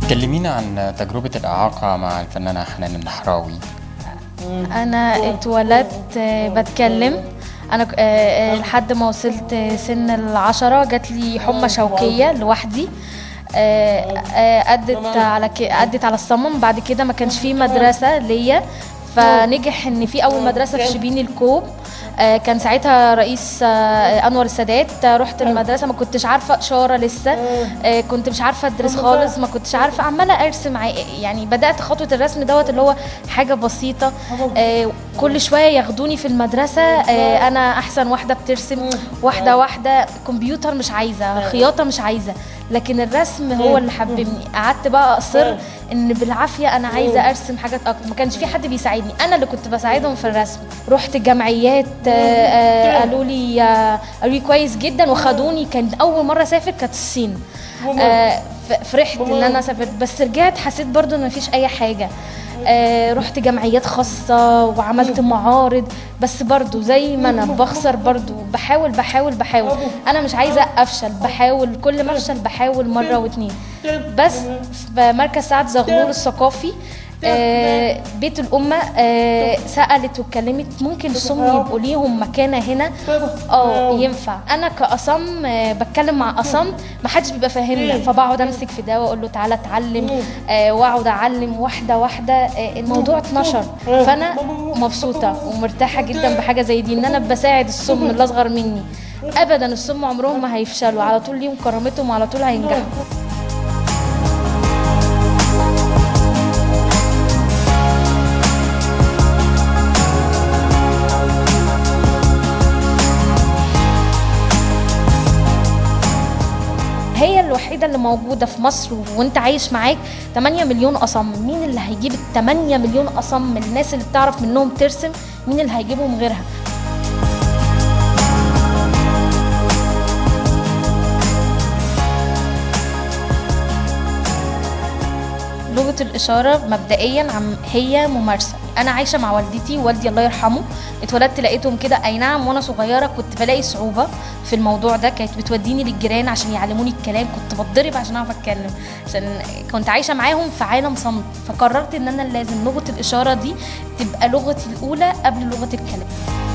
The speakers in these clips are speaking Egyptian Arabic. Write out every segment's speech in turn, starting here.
كلمينا عن تجربة الإعاقة مع الفنانة حنان النحراوي انا اتولدت آه، بتكلم انا ك- آه، آه، لحد ما وصلت سن العشرة جات لي حمى شوكية لوحدي آه، آه، أدت على ك- أدت على الصمم بعد كده ما كانش في مدرسة ليا فنجح ان في اول مدرسه في شبين الكوم آه، كان ساعتها رئيس آه، انور السادات آه، رحت المدرسه ما كنتش عارفه اشاره لسه آه، كنت مش عارفه ادرس خالص ما كنتش عارفه عماله ارسم ع- يعني بدات خطوه الرسم دوت اللي هو حاجه بسيطه آه، كل شويه ياخدوني في المدرسه آه، انا احسن واحده بترسم واحده واحده كمبيوتر مش عايزه خياطه مش عايزه لكن الرسم هو اللي حببني قعدت بقى اصر ان بالعافيه انا عايزه ارسم حاجات اكتر ما كانش في حد بيساعدني انا اللي كنت بساعدهم في الرسم رحت جمعيات آه، آه، قالوا لي آه، قالوا لي كويس جدا وخدوني كان اول مره اسافر كانت الصين آه، ف- فرحت ان انا سافرت بس رجعت حسيت برضو ان مفيش اي حاجه آه، رحت جمعيات خاصة وعملت معارض بس برضو زي ما انا بخسر برضو بحاول بحاول بحاول انا مش عايزة افشل بحاول كل ما افشل بحاول مرة واتنين بس في مركز سعد زغلول الثقافي آه، بيت الأمة آه، سألت واتكلمت ممكن الصم يبقوا ليهم مكانة هنا اه ينفع أنا كأصم آه، بتكلم مع أصم ما حدش بيبقى فاهمنا فبقعد أمسك في ده وأقول له تعالى اتعلم آه، وأقعد أعلم واحدة واحدة آه، الموضوع اتنشر فأنا مبسوطة ومرتاحة جدا بحاجة زي دي إن أنا بساعد الصم اللي أصغر مني أبدا الصم عمرهم ما هيفشلوا على طول ليهم كرامتهم وعلى طول هينجحوا هي الوحيدة اللي موجودة في مصر وانت عايش معاك 8 مليون أصم مين اللي هيجيب ال 8 مليون أصم الناس اللي بتعرف منهم ترسم مين اللي هيجيبهم غيرها لغة الإشارة مبدئيا عم هي ممارسة أنا عايشة مع والدتي ووالدي الله يرحمه اتولدت لقيتهم كده أي نعم وأنا صغيرة كنت بلاقي صعوبة في الموضوع ده كانت بتوديني للجيران عشان يعلموني الكلام كنت بتضرب عشان أعرف أتكلم عشان كنت عايشة معاهم في عالم صمت فقررت إن أنا لازم لغة الإشارة دي تبقى لغتي الأولى قبل لغة الكلام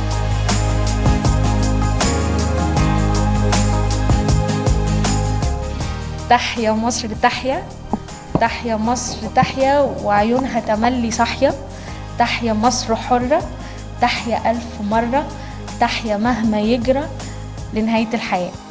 تحيا مصر تحيا تحيا مصر تحيا وعيونها تملي صاحية تحيا مصر حرة تحيا ألف مرة تحيا مهما يجرى لنهاية الحياة